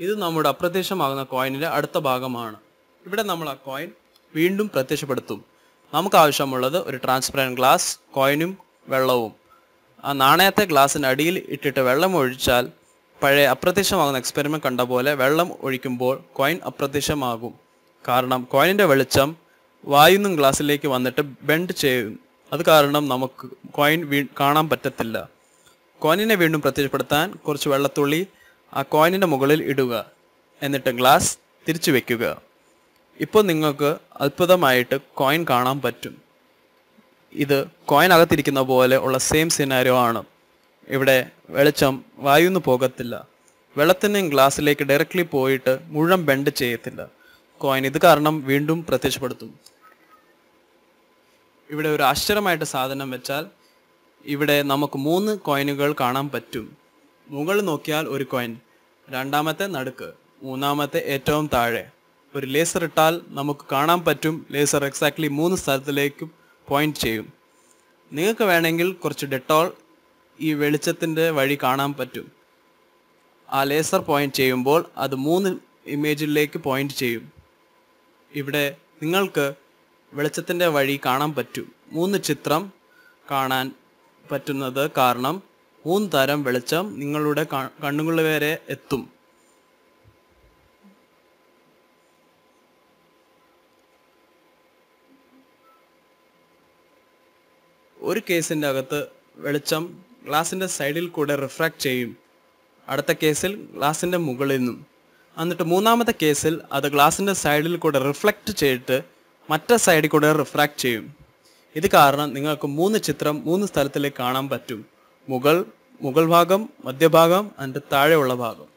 ഇത് നമ്മുടെ അപ്രത്യക്ഷമാകുന്ന കോയിനിന്റെ അടുത്ത ഭാഗമാണ് ഇവിടെ നമ്മൾ ആ കോയിൻ വീണ്ടും പ്രത്യക്ഷപ്പെടുത്തും നമുക്ക് ആവശ്യമുള്ളത് ഒരു ട്രാൻസ്പെറൻറ്റ് ഗ്ലാസ് കോയിനും വെള്ളവും ആ നാണയത്തെ ഗ്ലാസിന് അടിയിൽ ഇട്ടിട്ട് വെള്ളം ഒഴിച്ചാൽ പഴയ അപ്രത്യക്ഷമാകുന്ന എക്സ്പെരിമെന്റ് കണ്ട പോലെ വെള്ളം ഒഴിക്കുമ്പോൾ കോയിൻ അപ്രത്യക്ഷമാകും കാരണം കോയിനിന്റെ വെളിച്ചം വായുന്നും ഗ്ലാസ്സിലേക്ക് വന്നിട്ട് ബെൻഡ് ചെയ്യും അത് കാരണം നമുക്ക് കോയിൻ വീ കാണാൻ പറ്റത്തില്ല കോയിനിനെ വീണ്ടും പ്രത്യക്ഷപ്പെടുത്താൻ കുറച്ച് വെള്ളത്തുള്ളി ആ കോയിനിന്റെ മുകളിൽ ഇടുക എന്നിട്ട് ഗ്ലാസ് തിരിച്ചു വെക്കുക ഇപ്പോൾ നിങ്ങൾക്ക് അത്ഭുതമായിട്ട് കോയിൻ കാണാൻ പറ്റും ഇത് കോയിൻ അകത്തിരിക്കുന്ന പോലെ ഉള്ള സെയിം സിനാരിയോ ആണ് ഇവിടെ വെളിച്ചം വായുന്ന് പോകത്തില്ല വെള്ളത്തിനും ഗ്ലാസ്സിലേക്ക് ഡയറക്റ്റ്ലി പോയിട്ട് മുഴുവൻ ബെൻഡ് ചെയ്യത്തില്ല കോയിൻ ഇത് കാരണം വീണ്ടും പ്രത്യക്ഷപ്പെടുത്തും ഇവിടെ ഒരു ആശ്ചര്യമായിട്ട് സാധനം വെച്ചാൽ ഇവിടെ നമുക്ക് മൂന്ന് കോയിനുകൾ കാണാൻ പറ്റും മുകളിൽ നോക്കിയാൽ ഒരു കോയിൻ രണ്ടാമത്തെ നടുക്ക് മൂന്നാമത്തെ ഏറ്റവും താഴെ ഒരു ലേസർ ഇട്ടാൽ നമുക്ക് കാണാൻ പറ്റും ലേസർ എക്സാക്ട്ലി മൂന്ന് സ്ഥലത്തിലേക്കും പോയിന്റ് ചെയ്യും നിങ്ങൾക്ക് വേണമെങ്കിൽ കുറച്ച് ഡെറ്റോൾ ഈ വെളിച്ചത്തിൻ്റെ വഴി കാണാൻ പറ്റും ആ ലേസർ പോയിന്റ് ചെയ്യുമ്പോൾ അത് മൂന്ന് ഇമേജിലേക്ക് പോയിന്റ് ചെയ്യും ഇവിടെ നിങ്ങൾക്ക് വെളിച്ചത്തിൻ്റെ വഴി കാണാൻ പറ്റും മൂന്ന് ചിത്രം കാണാൻ പറ്റുന്നത് കാരണം മൂന്ന് തരം വെളിച്ചം നിങ്ങളുടെ ക- കണ്ണുകളിൽ വരെ എത്തും ഒരു കേസിൻ്റെ അകത്ത് വെളിച്ചം ഗ്ലാസിൻ്റെ സൈഡിൽ കൂടെ റിഫ്രാക്ട് ചെയ്യും അടുത്ത കേസിൽ ഗ്ലാസിൻ്റെ മുകളിൽ നിന്നും എന്നിട്ട് മൂന്നാമത്തെ കേസിൽ അത് ഗ്ലാസിൻ്റെ സൈഡിൽ കൂടെ റിഫ്ലക്റ്റ് ചെയ്തിട്ട് മറ്റേ സൈഡിൽ കൂടെ റിഫ്രാക്ട് ചെയ്യും ഇത് കാരണം നിങ്ങൾക്ക് മൂന്ന് ചിത്രം മൂന്ന് സ്ഥലത്തിലേക്ക് കാണാൻ പറ്റും മുകൾ മുകൾ ഭാഗം മധ്യഭാഗം അതിൻ്റെ താഴെയുള്ള ഭാഗം